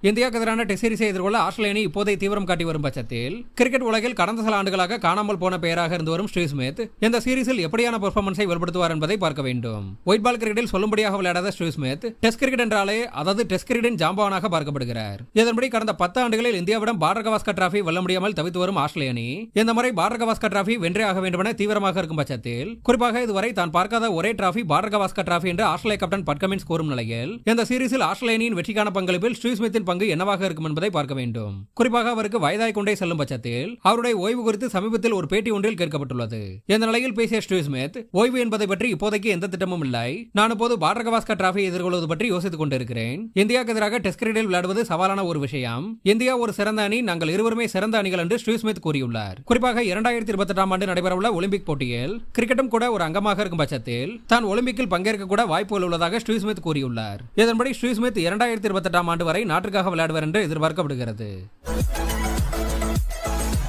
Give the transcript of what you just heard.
இந்தியாவுக்கு எதிரான டெஸ்ட் சீரிஸை எதிர்கொள்ள ஆஸ்திரேலிய அணி இப்போதை தீவிரம் காட்டி வரும் பட்சத்தில் கிரிக்கெட் உலகில் கடந்த சில ஆண்டுகளாக காணாமல் போன பெயராக இருந்து வரும் ஸ்ரீ ஸ்மித் இந்த சீரிஸில் எப்படியான பெர்ஃபார்மன்ஸை வெளிப்படுத்துவார் என்பதை பார்க்க வேண்டும் ஒயிட் பால் கிரிக்கெட்டில் சொல்லும்படியாக விளையாடாத ஸ்ரீ ஸ்மித் டெஸ்ட் கிரிக்கெட் என்றாலே அதாவது டெஸ்ட் கிரிக்கெட்டின் ஜாம்பவானாக பார்க்கப்படுகிறார் இதன்படி கடந்த பத்து ஆண்டுகளில் இந்தியாவிடம் பாரத கவாஸ்கர் டிராபி வெல்ல முடியாமல் தவித்து வரும் ஆஸ்திரேலிய அணி இந்த முறை பாரத கவாஸ்கர் டிராபி வென்றே ஆக வேண்டுமென தீவிரமாக இருக்கும் பட்சத்தில் குறிப்பாக இதுவரை தான் பார்க்காத ஒரே டிராபி பாரத கவாஸ்கர் டிராபி என்று ஆஸ்திரேலிய கேப்டன் பட் கமின்ஸ் கூறும் நிலையில் இந்த சீரிஸில் ஆஸ்திரேலிய அணியின் வெற்றிக்கான பங்களிப்பில் ஸ்ரீ ஸ்மித்தின் பங்கு என்னவாக இருக்கும் என்பதை பார்க்க வேண்டும் குறிப்பாக அவருக்கு வயதாய் கொண்டே செல்லும் பட்சத்தில் அவருடைய ஓய்வு குறித்து சமீபத்தில் ஒரு பேட்டி ஒன்றில் கேட்கப்பட்டுள்ளது இந்த நிலையில் பேசிய ஸ்டீவ் ஸ்மித் ஓய்வு என்பதை பற்றி இப்போதைக்கு எந்த திட்டமும் இல்லை நான் இப்போது பாரத கவாஸ்கர் டிராஃபி எதிர்கொள்வது பற்றி யோசித்துக் கொண்டிருக்கிறேன் இந்தியாவுக்கு எதிராக டெஸ்ட் கிரிக்கெட்டில் விளையாடுவது சவாலான ஒரு விஷயம் இந்தியா ஒரு சிறந்த அணி நாங்கள் இருவருமே சிறந்த அணிகள் என்று ஸ்டீவ் ஸ்மித் கூறியுள்ளார் குறிப்பாக இரண்டாயிரத்தி இருபத்தி எட்டாம் ஆண்டு நடைபெறவுள்ள ஒலிம்பிக் போட்டியில் கிரிக்கெட்டும் கூட ஒரு அங்கமாக இருக்கும் பட்சத்தில் தான் ஒலிம்பிக்கில் பங்கேற்க கூட வாய்ப்புகள் உள்ளதாக ஸ்டீவ் ஸ்மித் கூறியுள்ளார் இதன்படி ஸ்டீவ் ஸ்மித் இரண்டாயிரத்தி இருபத்தி எட்டாம் ஆண்டு வரை நாட்டுக்காக விளையாடுவார் என்று எதிர்பார்க்கப்படுகிறது